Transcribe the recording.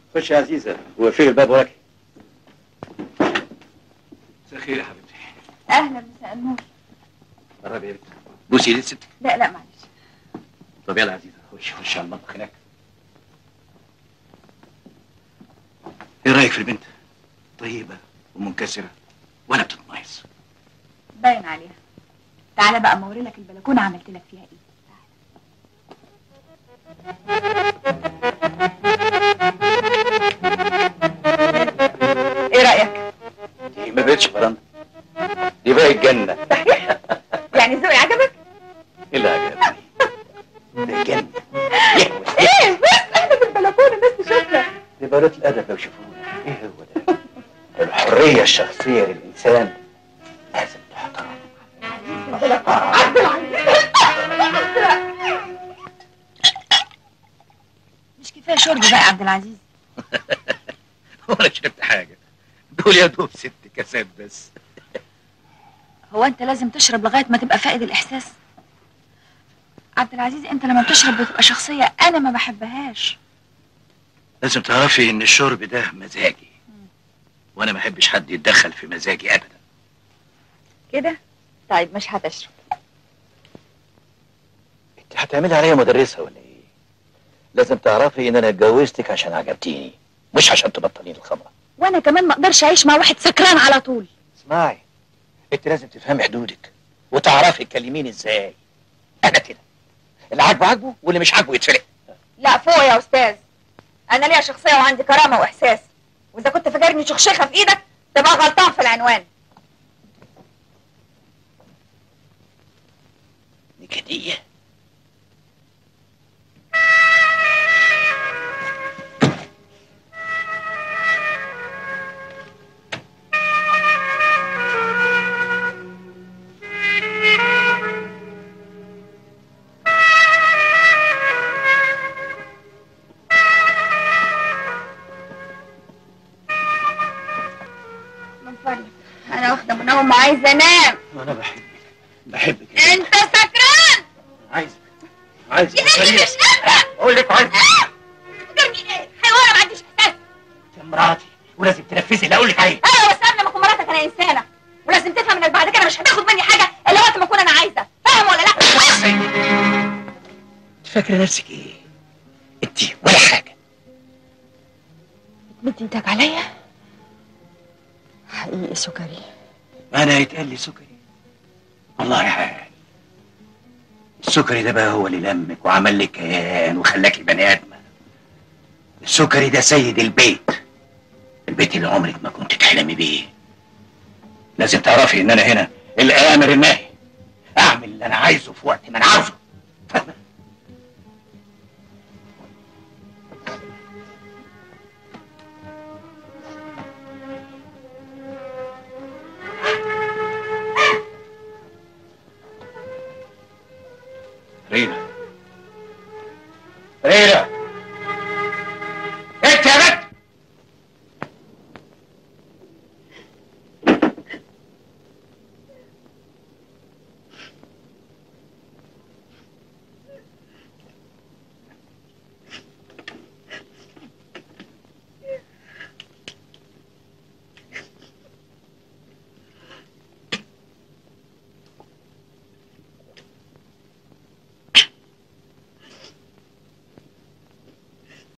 خش يا عزيزه وقفلي الباب وراكي مساء الخير يا حبيبتي اهلا مساء النور قربي يا بنت بوسي ايدي ستك لا لا معلش طب يلا يا عزيزه خش خش على المطبخ هناك ايه رايك في البنت طيبه ومنكسره ولا بتتميز باين عليها تعالى بقى موري لك البلكونه عملت لك فيها ايه ايه رايك دي ما بقتش فرندا دي بقت جنه يعني ذوقي عجبك ايه اللي عجبني ده جنه يهوى ايه بس احنا في البلكونه بس شفنا دي بنات الادب لو شافونا ايه هو ده الحريه الشخصيه للانسان لازم تحترم عبد العزيز مش كفايه شرب بقى يا عبد العزيز ولا شربت حاجه دول يا دوب ست كاسات بس هو انت لازم تشرب لغايه ما تبقى فاقد الاحساس عبد العزيز انت لما بتشرب بتبقى شخصيه انا ما بحبهاش لازم تعرفي ان الشرب ده مزاجي وانا ما احبش حد يتدخل في مزاجي ابدا كده طيب مش هتشرب انت هتعملي عليا مدرسه ولا ايه لازم تعرفي ان انا اتجوزتك عشان عجبتيني مش عشان تبطلين الخمره وانا كمان ما اقدرش اعيش مع واحد سكران على طول اسمعي انت لازم تفهمي حدودك وتعرفي تكلميني ازاي انا كده اللي عاجبه عاجبه واللي مش عاجبه يتفرق لا فوق يا استاذ انا ليا شخصيه وعندي كرامه واحساس واذا كنت فاكرني شخشخه في ايدك تبقى غلطان في العنوان نكديه من فضلك انا واخده منوم وعايزه انام انا بحبك بحبك انت سكران عايزك عايزك يا ابني مش قادره اقول لك عايزك فكرني ايه حيوانه ما عنديش احساس انت مراتي ولازم تنفذي اللي اقول لك عليه ايوه بس قبل ما اكون مراتك انا انسانه ولازم تفهم انك بعد كده مش هتاخد مني حاجه الا وقت ما اكون انا عايزه فاهم ولا لا انت فاكره نفسك ايه انت ولا حاجه مد ايدك عليا حقيقي سكري انا يتقال لي سكري والله حال السكري ده بقى هو اللي لمك وعمل لك كيان وخلاكي بني ادمه السكري ده سيد البيت البيت اللي عمرك ما كنت تحلمي بيه لازم تعرفي ان انا هنا الامر الناهي اعمل اللي انا عايزه في وقت ما انا عاوزه فاهمه